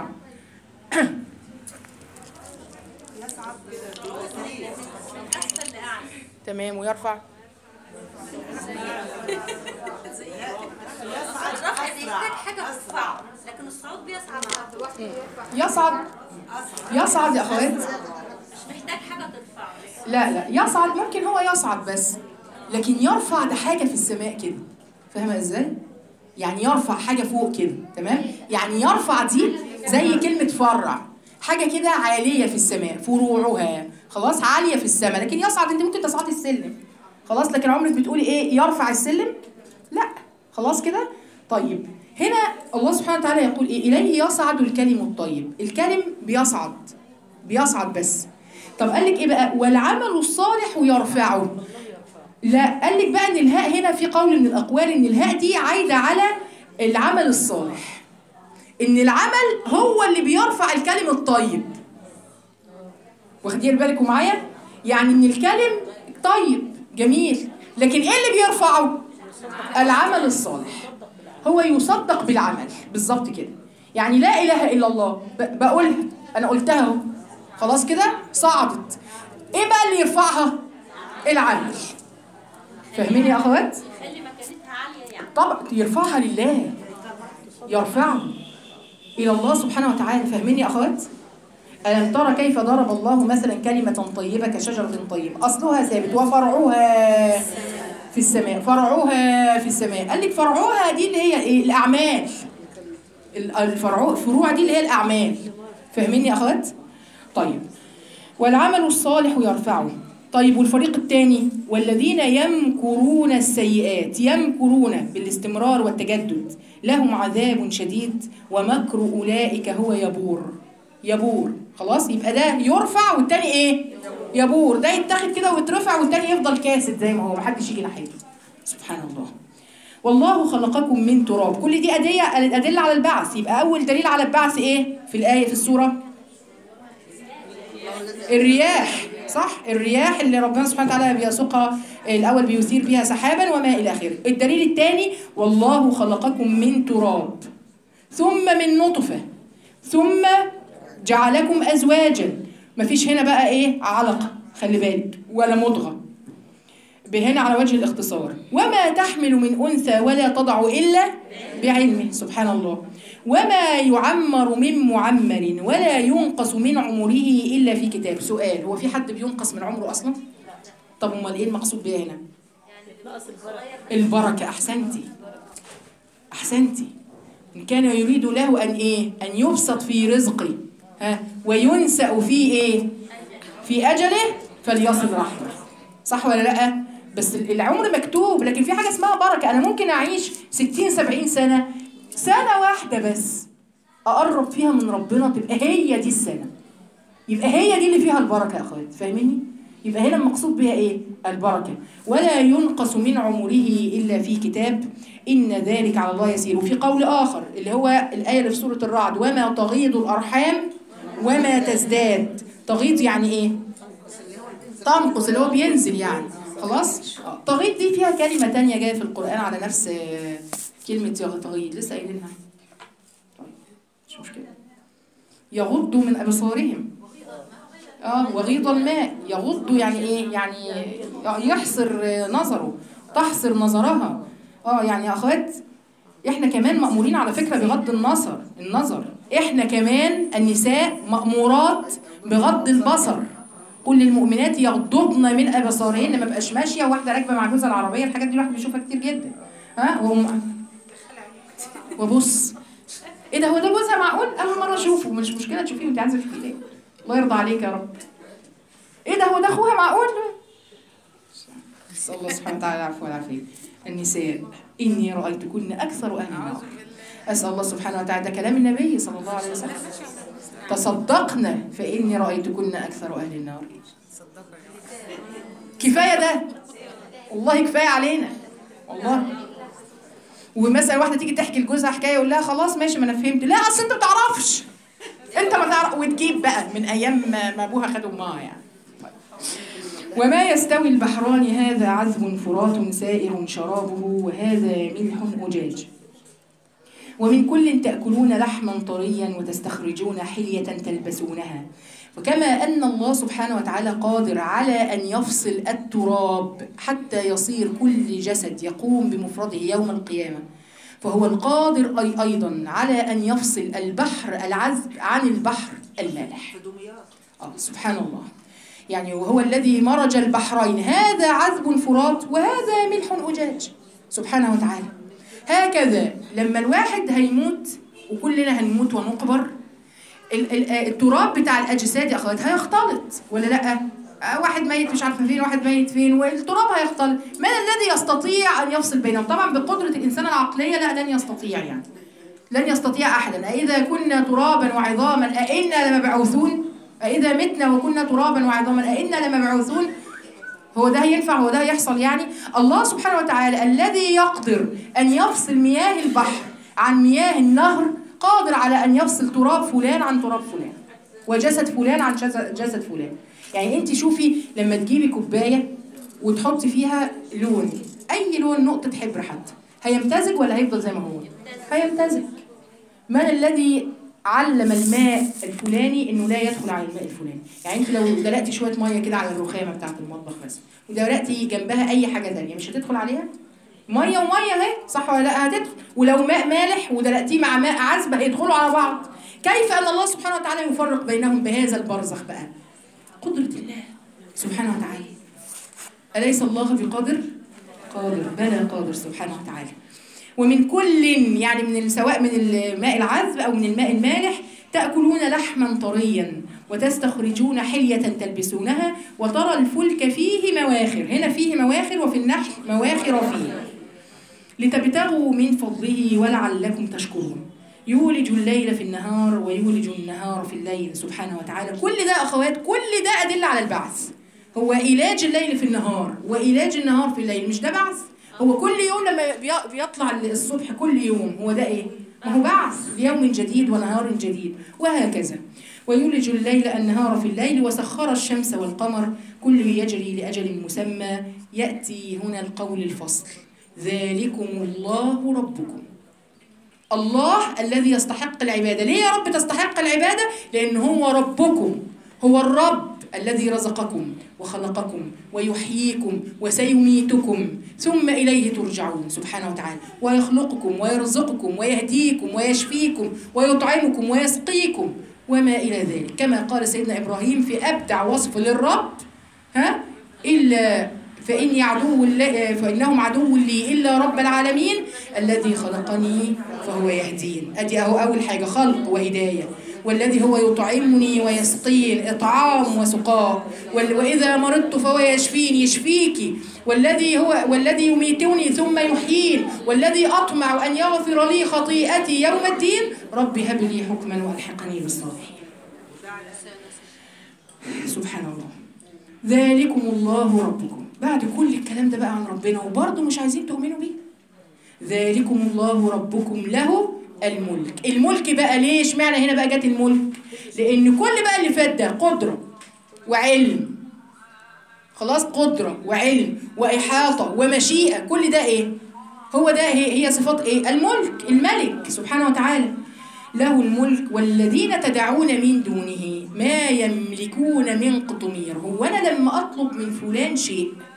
تمام ويرفع الرفع بيحتاج حاجة ترفعه لكن الصعود بيصعد لوحده. يصعد يصعد يا اخوات مش محتاج حاجة ترفعه لا لا يصعد ممكن هو يصعد بس لكن يرفع ده حاجة في السماء كده فاهمة ازاي؟ يعني يرفع حاجة فوق كده تمام؟ يعني يرفع دي زي كلمة فرع حاجة كده عالية في السماء فروعها خلاص عالية في السماء لكن يصعد انت ممكن تصعدي السلم خلاص لكن عمرك بتقولي ايه يرفع السلم؟ لا خلاص كده؟ طيب هنا الله سبحانه وتعالى يقول ايه؟ إليه يصعد الكلم الطيب الكلم بيصعد بيصعد بس طب قال لك ايه بقى والعمل الصالح يرفعه لا قال لك بقى ان الهاء هنا في قول من الاقوال ان الهاء دي عايده على العمل الصالح ان العمل هو اللي بيرفع الكلم الطيب واخدين بالكم معايا يعني ان الكلم طيب جميل لكن ايه اللي بيرفعه العمل الصالح هو يصدق بالعمل بالظبط كده يعني لا اله الا الله ب- بقولها انا قلتها اهو خلاص كده صعدت ايه بقى اللي يرفعها العمل فاهمين يا اخوات يخلي مكانتها عالية يعني طبعا يرفعها لله يرفعه الى الله سبحانه وتعالى فاهمين يا اخوات ألم ترى كيف ضرب الله مثلا كلمة طيبة كشجرة طيبة أصلها ثابت وفرعها في السماء فرعها في السماء قال لك فرعها دي اللي هي إيه الأعمال ال- الفرع الفروع دي اللي هي الأعمال فاهمين يا أخوات طيب والعمل الصالح يرفعه طيب والفريق الثاني والذين يمكرون السيئات يمكرون بالاستمرار والتجدد لهم عذاب شديد ومكر أولئك هو يبور يبور خلاص يبقى ده يرفع والتاني ايه يبور ده يتاخد كده ويترفع والتاني يفضل كاسد زي ما هو محدش يجي ناحيته سبحان الله والله خلقكم من تراب كل دي أدية أدلة على البعث يبقى أول دليل على البعث إيه في الآية في السورة الرياح صح الرياح اللي ربنا سبحانه وتعالى بيسوقها الأول بيثير بها سحابا وما إلى آخره الدليل الثاني والله خلقكم من تراب ثم من نطفة ثم جعلكم أزواجا مفيش هنا بقى إيه علقة خلي بالك ولا مضغة هنا على وجه الاختصار وما تحمل من أنثى ولا تضع إلا بعلمه سبحان الله وما يعمر من معمر ولا ينقص من عمره إلا في كتاب سؤال هو في حد بينقص من عمره أصلا؟ طب امال ايه المقصود بيها هنا؟ البركة أحسنتي أحسنتي إن كان يريد له أن إيه؟ أن يبسط في رزقه ها وينسأ في إيه؟ في أجله فليصل رحمه صح ولا لأ؟ بس العمر مكتوب لكن في حاجة اسمها بركة أنا ممكن أعيش 60 70 سنة سنة واحدة بس أقرب فيها من ربنا تبقى هي دي السنة يبقى هي دي اللي فيها البركة يا أخوات فاهميني؟ يبقى هنا المقصود بها إيه؟ البركة ولا ينقص من عمره إلا في كتاب إن ذلك على الله يسير وفي قول آخر اللي هو الآية اللي في سورة الرعد وما تغيض الأرحام وما تزداد تغيض يعني إيه؟ تنقص اللي هو بينزل يعني خلاص آه، تغيض دي فيها كلمة تانية جاية في القرآن على نفس آه، كلمة يغ- تغيض لسه قايلينها طيب مش مشكلة يغضوا من أبصارهم اه وغيض الماء يغض يعني ايه يعني يحصر آه، نظره تحصر نظرها اه يعني يا اخوات احنا كمان مأمورين على فكرة بغض النظر النظر احنا كمان النساء مأمورات بغض البصر كل المؤمنات يغضضن من ابصارهن ما بقاش ماشيه واحده راكبه مع جوزها العربيه الحاجات دي الواحد بيشوفها كتير جدا ها وأم وبص ايه ده هو ده جوزها معقول اول مره اشوفه مش مشكله تشوفيه وانت عايزه تشوفيه ليه الله يرضى عليك يا رب ايه ده هو ده اخوها معقول نسال الله سبحانه وتعالى العفو والعافيه النساء اني رايتكن اكثر اهل النار اسال الله سبحانه وتعالى ده كلام النبي صلى الله عليه وسلم تصدقنا فاني رايتكن اكثر اهل النار كفايه ده والله كفايه علينا والله ومثلا واحده تيجي تحكي لجوزها حكايه يقول لها خلاص ماشي ما انا فهمت لا اصل انت ما تعرفش انت ما تعرف وتجيب بقى من ايام ما ما ابوها خد امها يعني وما يستوي البحران هذا عذب فرات سائر شرابه وهذا ملح أجاج ومن كل تأكلون لحما طريا وتستخرجون حلية تلبسونها وكما أن الله سبحانه وتعالى قادر على أن يفصل التراب حتى يصير كل جسد يقوم بمفرده يوم القيامة فهو القادر أي أيضا على أن يفصل البحر العذب عن البحر المالح آه سبحان الله يعني وهو الذي مرج البحرين هذا عذب فرات وهذا ملح أجاج سبحانه وتعالى هكذا لما الواحد هيموت وكلنا هنموت ونقبر ال- ال- التراب بتاع الأجساد يا أخوات هيختلط ولا لأ؟ آه، واحد ميت مش عارفه فين واحد ميت فين والتراب هيختلط من الذي يستطيع ان يفصل بينهم طبعا بقدره الانسان العقليه لا لن يستطيع يعني لن يستطيع احدا أإذا كنا ترابا وعظاما أئنا لمبعوثون أإذا متنا وكنا ترابا وعظاما أئنا لمبعوثون هو ده هينفع هو ده هيحصل يعني الله سبحانه وتعالى الذي يقدر أن يفصل مياه البحر عن مياه النهر قادر على أن يفصل تراب فلان عن تراب فلان وجسد فلان عن جسد, جسد فلان يعني انت شوفي لما تجيبي كوباية وتحطي فيها لون أي لون نقطة حبر حتى هيمتزج ولا هيفضل زي ما هو هيمتزج من الذي علم الماء الفلاني انه لا يدخل على الماء الفلاني يعني انت لو دلقتي شويه ميه كده على الرخامه بتاعه المطبخ مثلا ودلقتي جنبها اي حاجه ثانيه مش هتدخل عليها ميه وميه اهي صح ولا لا هتدخل ولو ماء مالح ودلقتيه مع ماء عذب هيدخلوا على بعض كيف ان الله سبحانه وتعالى يفرق بينهم بهذا البرزخ بقى قدره الله سبحانه وتعالى اليس الله بقادر قادر بلى قادر سبحانه وتعالى ومن كل يعني من سواء من الماء العذب او من الماء المالح تاكلون لحما طريا وتستخرجون حليه تلبسونها وترى الفلك فيه مواخر هنا فيه مواخر وفي النحل مواخر فيه لتبتغوا من فضله ولعلكم تشكرون يولج الليل في النهار ويولج النهار في الليل سبحانه وتعالى كل ده اخوات كل ده ادله على البعث هو إيلاج الليل في النهار وإيلاج النهار في الليل مش ده بعث هو كل يوم لما بي- بيطلع الصبح كل يوم هو ده ايه ما هو بعث ليوم جديد ونهار جديد وهكذا ويولج الليل النهار في الليل وسخر الشمس والقمر كل يجري لأجل مسمى يأتي هنا القول الفصل ذلكم الله ربكم الله الذي يستحق العبادة ليه يا رب تستحق العبادة لأن هو ربكم هو الرب الذي رزقكم وخلقكم ويحييكم وسيميتكم ثم إليه ترجعون سبحانه وتعالى ويخلقكم ويرزقكم ويهديكم ويشفيكم ويطعمكم ويسقيكم وما إلى ذلك كما قال سيدنا إبراهيم في أبدع وصف للرب ها إلا فإني عدو ل- فإنهم عدو لي إلا رب العالمين الذي خلقني فهو يهدين أدي أهو أول حاجة خلق وهداية والذي هو يطعمني ويسقين إطعام وسقاء وال- وإذا مرضت فهو يشفين يشفيك والذي هو والذي يميتني ثم يحيين والذي أطمع أن يغفر لي خطيئتي يوم الدين رب هب لي حكما وألحقني بالصالحين سبحان الله ذلكم الله ربكم بعد كل الكلام ده بقى عن ربنا وبرضه مش عايزين تؤمنوا بيه ذلكم الله ربكم له الملك الملك بقى ليه اشمعنى هنا بقى جت الملك لان كل بقى اللي فات ده قدره وعلم خلاص قدره وعلم واحاطه ومشيئه كل ده ايه هو ده هي هي صفات ايه الملك الملك سبحانه وتعالى له الملك والذين تدعون من دونه ما يملكون من قطمير هو انا لما اطلب من فلان شيء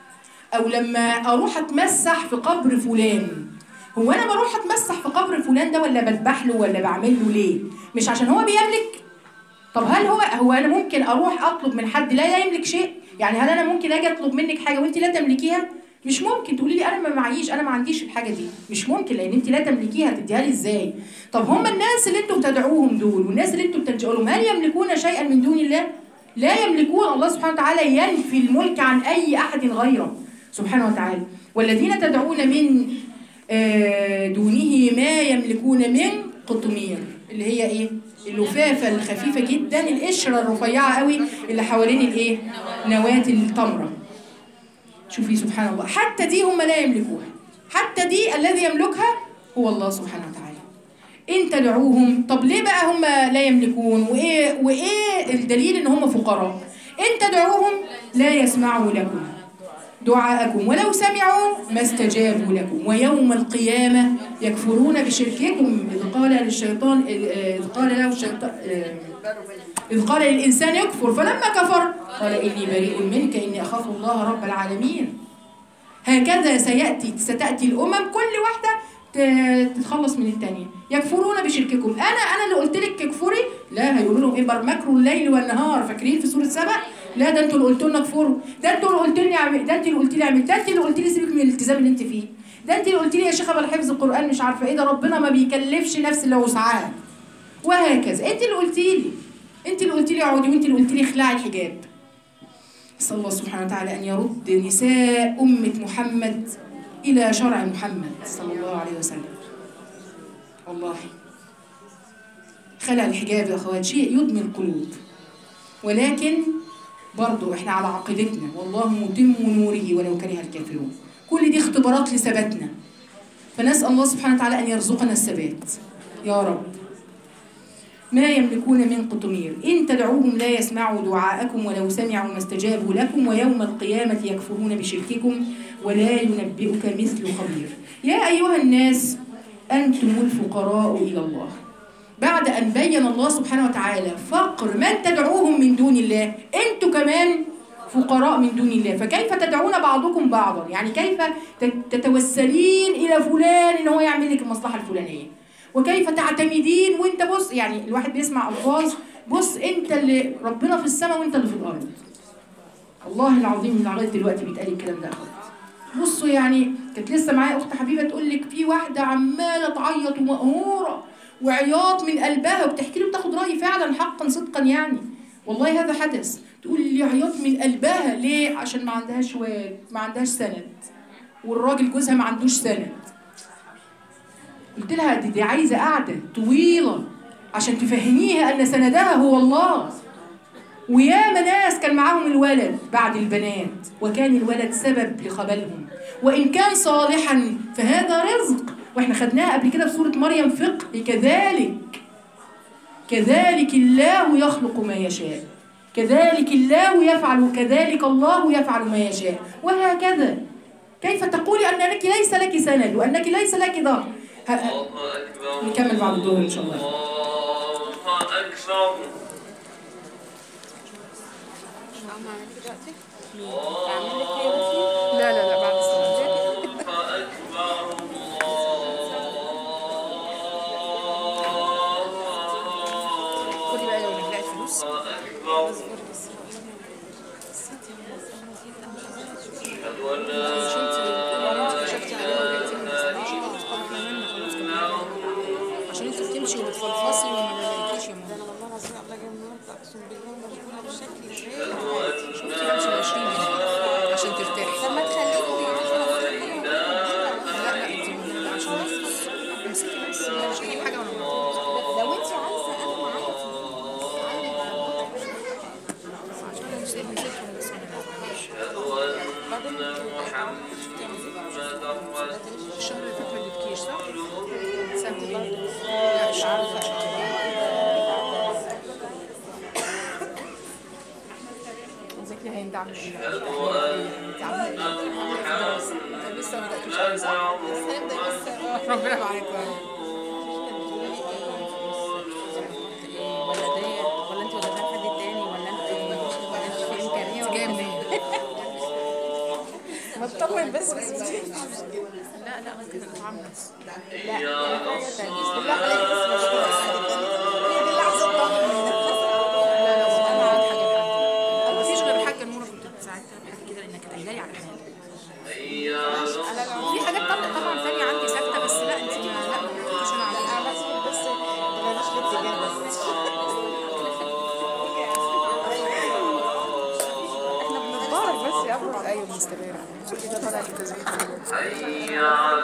او لما اروح اتمسح في قبر فلان هو انا بروح اتمسح في قبر فلان ده ولا بذبح له ولا بعمل له ليه مش عشان هو بيملك طب هل هو هو انا ممكن اروح اطلب من حد لا يملك شيء يعني هل انا ممكن اجي اطلب منك حاجه وانت لا تملكيها مش ممكن تقولي لي انا ما معيش انا ما عنديش الحاجه دي مش ممكن لان انت لا تملكيها تديها لي ازاي طب هم الناس اللي انتم بتدعوهم دول والناس اللي انتم بتلجأوا لهم هل يملكون شيئا من دون الله لا يملكون الله سبحانه وتعالى ينفي الملك عن اي احد غيره سبحانه وتعالى والذين تدعون من آه، دونه ما يملكون من قطمير اللي هي ايه اللفافه الخفيفه جدا القشره الرفيعه قوي اللي حوالين الايه نواه التمره شوفي سبحان الله حتى دي هم لا يملكوها حتى دي الذي يملكها هو الله سبحانه وتعالى ان تدعوهم طب ليه بقى هم لا يملكون وايه وايه الدليل ان هم فقراء ان تدعوهم لا يسمعوا لكم دعاءكم ولو سمعوا ما استجابوا لكم ويوم القيامة يكفرون بشرككم إذ قال للشيطان إذ قال له الشيطان إذ قال للإنسان يكفر فلما كفر قال إني بريء منك إني أخاف الله رب العالمين هكذا سيأتي ستأتي الأمم كل واحدة ت- تتخلص من التانية يكفرون بشرككم أنا أنا اللي قلت لك اكفري لا هيقولوا لهم إيه مكر الليل والنهار فاكرين في سورة سبع لا ده انتوا اللي قلتوا لنا اكفروا ده انتوا اللي قلت لي اعمل ده انت اللي قلت لي اعمل ده انت اللي قلت لي سيبك من الالتزام اللي انت فيه ده انت اللي قلت لي يا شيخه بل حفظ القران مش عارفه ايه ده ربنا ما بيكلفش نفس اللي وسعها وهكذا انت اللي قلت لي انت اللي قلت لي اقعدي وانت اللي قلت لي اخلعي الحجاب نسال الله سبحانه وتعالى ان يرد نساء امه محمد الى شرع محمد صلى الله عليه وسلم والله خلع الحجاب يا اخوات شيء يدمي القلوب ولكن برضو احنا على عقيدتنا والله متم نوره ولو كره الكافرون كل دي اختبارات لثباتنا فنسأل الله سبحانه وتعالى أن يرزقنا الثبات يا رب ما يملكون من قطمير إن تدعوهم لا يسمعوا دعاءكم ولو سمعوا ما استجابوا لكم ويوم القيامة يكفرون بشرككم ولا ينبئك مثل خبير يا أيها الناس أنتم الفقراء إلى الله بعد أن بين الله سبحانه وتعالى فقر من تدعوهم من دون الله أنتم كمان فقراء من دون الله فكيف تدعون بعضكم بعضا يعني كيف تتوسلين إلى فلان إن هو يعمل لك المصلحة الفلانية وكيف تعتمدين وانت بص يعني الواحد بيسمع ألفاظ بص انت اللي ربنا في السماء وانت اللي في الأرض والله العظيم من لغايه دلوقتي بيتقال الكلام ده بصوا يعني كانت لسه معايا اخت حبيبه تقول لك في واحده عماله تعيط ومقهوره وعياط من قلبها وبتحكي لي بتاخد رايي فعلا حقا صدقا يعني والله هذا حدث تقول لي عياط من قلبها ليه عشان ما عندهاش واد ما عندهاش سند والراجل جوزها ما عندوش سند قلت لها دي, دي عايزه قعده طويله عشان تفهميها ان سندها هو الله وياما ناس كان معاهم الولد بعد البنات وكان الولد سبب لخبلهم وإن كان صالحا فهذا رزق واحنا خدناها قبل كده في سورة مريم فقه كذلك كذلك الله يخلق ما يشاء كذلك الله يفعل كذلك الله يفعل ما يشاء وهكذا كيف تقولي أنك ليس لك سند وأنك ليس لك ظهر ه- الله أكبر نكمل بعد الظهر إن شاء الله الله أكبر لا لا لا بعد الصلاة الله أكبر الله خدي بقى لو رجعت فلوس أكبر أشهد أن لا عشان انت بتمشي وبتفلفصي وما بلاقيكيش يا ماما والله العظيم الله جاي النهارده اقسم بالله مشغوله بشكل غير شفتي بمشي 20 عشان ترتاحي لما تخليكم يعرفوا لا لا انت لا عشان نفس امسكي بس لا مش هجيب حاجه وانا موجودة. لو انت عايزه انا معاكي عشان انا مش قادرة امسكها بس وانا موجودة. أشهد أن محمدا رسول الشهر اللي فات ما اديتكيش صح؟ سهل لا الشهر اللي فات ذاكري هيندعم انت عامله ايه؟ انت لسه ما بداتوش عايزة. لسه هنبدا لسه ربنا معاك يا رب. ولا ديت ولا انت ولا ده حد تاني ولا انت ولا انت في امكانيه انت جايه ولا منين؟ بطل اطمن بس بس لا لا ممكن نتعامل حي على بالله الصلاة عليك بس مشغولة هي دي اللحظة الطمن لا لا انا عملت حاجه لحد مفيش غير الحاجه نوره كنت ساعدتها بحاجه كده لانها كانت قايله لي على حاجه حي على الصلاة في حاجات طبعا طبعا ثانيه عندي ثابته بس لا انت ما لا ما قلتليش انا عليها انا بس بس بلاش الاتجاه بس احنا بنتضارب بس يا ابو ايوه مستمر كده طالع في التسبيح حي على